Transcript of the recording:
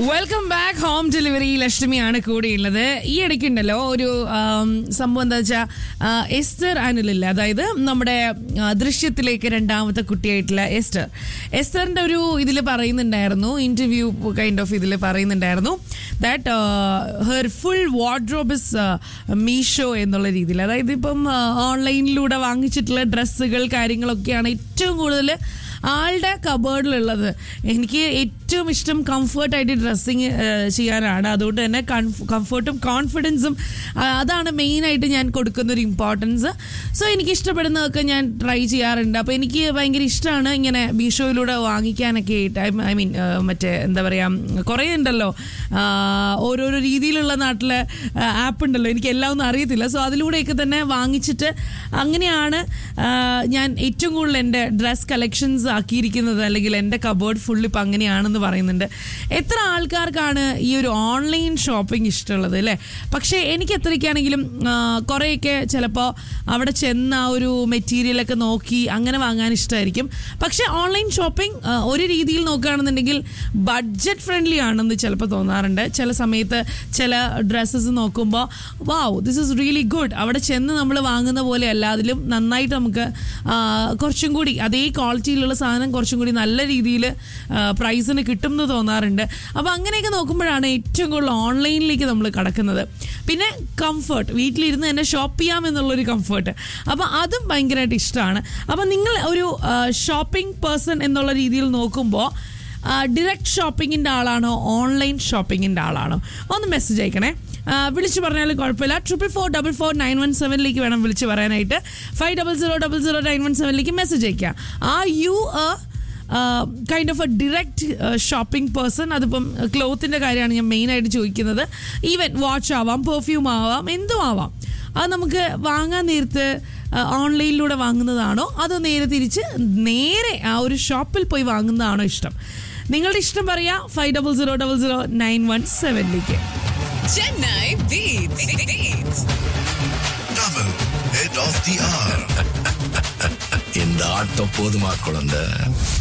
Welcome back home delivery ലക്ഷ്മിയാണ് കൂടെയുള്ളത് ഈ ഇടയ്ക്കുണ്ടല്ലോ ഒരു ആം, സംഭവം എന്താ വെച്ചാൽ എസ്റ്റർ അനിലില്ല അതായത് നമ്മുടെ ആ, ദൃശ്യത്തിലേക്ക് രണ്ടാമത്തെ കുട്ടിയായിട്ടുള്ള എസ്റ്റർ എസ്റ്ററിന്റെ ഒരു ഇതിൽ പറയുന്നുണ്ടായിരുന്നു ഇന്റർവ്യൂ കൈൻഡ് ഓഫ് ഇതിൽ പറയുന്നുണ്ടായിരുന്നു that her full wardrobe is Meesho എന്നുള്ള രീതിയിൽ അതായത് ഇപ്പം ഓൺലൈനിലൂടെ വാങ്ങിച്ചിട്ടുള്ള ഡ്രസ്സുകൾ കാര്യങ്ങളൊക്കെയാണ് ഏറ്റവും കൂടുതൽ ആളുടെ കബേർഡിലുള്ളത് എനിക്ക് ഏറ്റവും ഇഷ്ടം കംഫർട്ടായിട്ട് ഡ്രസ്സിങ് ചെയ്യാനാണ് അതുകൊണ്ട് തന്നെ കംഫർട്ടും കോൺഫിഡൻസും അതാണ് മെയിനായിട്ട് ഞാൻ കൊടുക്കുന്ന ഒരു ഇമ്പോർട്ടൻസ് സോ എനിക്ക് ഇഷ്ടപ്പെടുന്നതൊക്കെ ഞാൻ ട്രൈ ചെയ്യാറുണ്ട് അപ്പോൾ എനിക്ക് ഭയങ്കര ഇഷ്ടമാണ് ഇങ്ങനെ മീഷോയിലൂടെ വാങ്ങിക്കാനൊക്കെ ആയിട്ട് ഐ മീൻ മറ്റേ എന്താ പറയുക കുറേ ഉണ്ടല്ലോ ആ, ഓരോരോ രീതിയിലുള്ള നാട്ടിലെ ആപ്പ് ഉണ്ടല്ലോ എനിക്ക് എല്ലാം ഒന്നും അറിയത്തില്ല സോ അതിലൂടെയൊക്കെ തന്നെ വാങ്ങിച്ചിട്ട് അങ്ങനെയാണ് ആ, ഞാൻ ഏറ്റവും കൂടുതൽ എൻ്റെ ഡ്രസ് കളക്ഷൻസ് ആക്കിയിരിക്കുന്നത് അല്ലെങ്കിൽ എൻ്റെ കബേർഡ് ഫുൾ ഇപ്പം അങ്ങനെയാണെന്ന് പറയുന്നുണ്ട് എത്ര ആൾക്കാർക്കാണ് ഈ ഒരു ഓൺലൈൻ ഷോപ്പിംഗ് ഇഷ്ടമുള്ളത് അല്ലേ പക്ഷേ എനിക്ക് എത്രയ്ക്കാണെങ്കിലും ആ, കുറേയൊക്കെ ചിലപ്പോൾ അവിടെ ചെന്ന് ആ ഒരു മെറ്റീരിയലൊക്കെ നോക്കി അങ്ങനെ വാങ്ങാൻ ഇഷ്ടമായിരിക്കും പക്ഷേ ഓൺലൈൻ ഷോപ്പിംഗ് ഒരു രീതിയിൽ നോക്കുകയാണെന്നുണ്ടെങ്കിൽ ബഡ്ജറ്റ് ഫ്രണ്ട്ലി ആണെന്ന് ചിലപ്പോൾ തോന്നാറുണ്ട് ചില സമയത്ത് ചില ഡ്രസ്സസ് നോക്കുമ്പോൾ wow this is really good അവിടെ ചെന്ന് നമ്മൾ വാങ്ങുന്ന പോലെ അല്ല അതിലും നന്നായിട്ട് നമുക്ക് ആ, കുറച്ചും കൂടി അതേ ക്വാളിറ്റിയിലുള്ള സാധനം കുറച്ചും കൂടി നല്ല രീതിയിൽ പ്രൈസിന് കിട്ടും എന്ന് തോന്നാറുണ്ട് അപ്പോൾ അങ്ങനെയൊക്കെ നോക്കുമ്പോഴാണ് ഏറ്റവും കൂടുതൽ ഓൺലൈനിലേക്ക് നമ്മൾ കടക്കുന്നത് പിന്നെ കംഫർട്ട് വീട്ടിലിരുന്ന് തന്നെ ഷോപ്പ് ചെയ്യാം എന്നുള്ളൊരു കംഫർട്ട് അപ്പോൾ അതും ഭയങ്കരമായിട്ട് ഇഷ്ടമാണ് അപ്പോൾ നിങ്ങൾ ഒരു ഷോപ്പിംഗ് പേഴ്സൺ എന്നുള്ള രീതിയിൽ നോക്കുമ്പോൾ ഡിറക്റ്റ് ഷോപ്പിങ്ങിൻ്റെ ആളാണോ ഓൺലൈൻ ഷോപ്പിങ്ങിൻ്റെ ആളാണോ ഒന്ന് മെസ്സേജ് അയക്കണേ ആ, വിളിച്ച് പറഞ്ഞാലും കുഴപ്പമില്ല triple four double four nine one സെവനിലേക്ക് വേണം വിളിച്ച് പറയാനായിട്ട് five double zero double zero nine one സെവനിലേക്ക് മെസ്സേജ് അയക്കുക ആ you kind of a direct shopping person അതിപ്പം ക്ലോത്തിൻ്റെ കാര്യമാണ് ഞാൻ മെയിനായിട്ട് ചോദിക്കുന്നത് ഈവൻ വാച്ച് ആവാം പെർഫ്യൂം ആവാം എന്തും ആവാം അത് നമുക്ക് വാങ്ങാൻ നേരത്ത് ഓൺലൈനിലൂടെ വാങ്ങുന്നതാണോ അതോ നേരെ തിരിച്ച് നേരെ ആ ഒരു ഷോപ്പിൽ പോയി വാങ്ങുന്നതാണോ ഇഷ്ടം നിങ്ങളുടെ ഇഷ്ടം പറയാ five double zero double zero nine one സെവനിലേക്ക് Chennai Beats. Beats. Tamil, head of the hour. இந்த ஆட்டம் போதுமா குழந்தை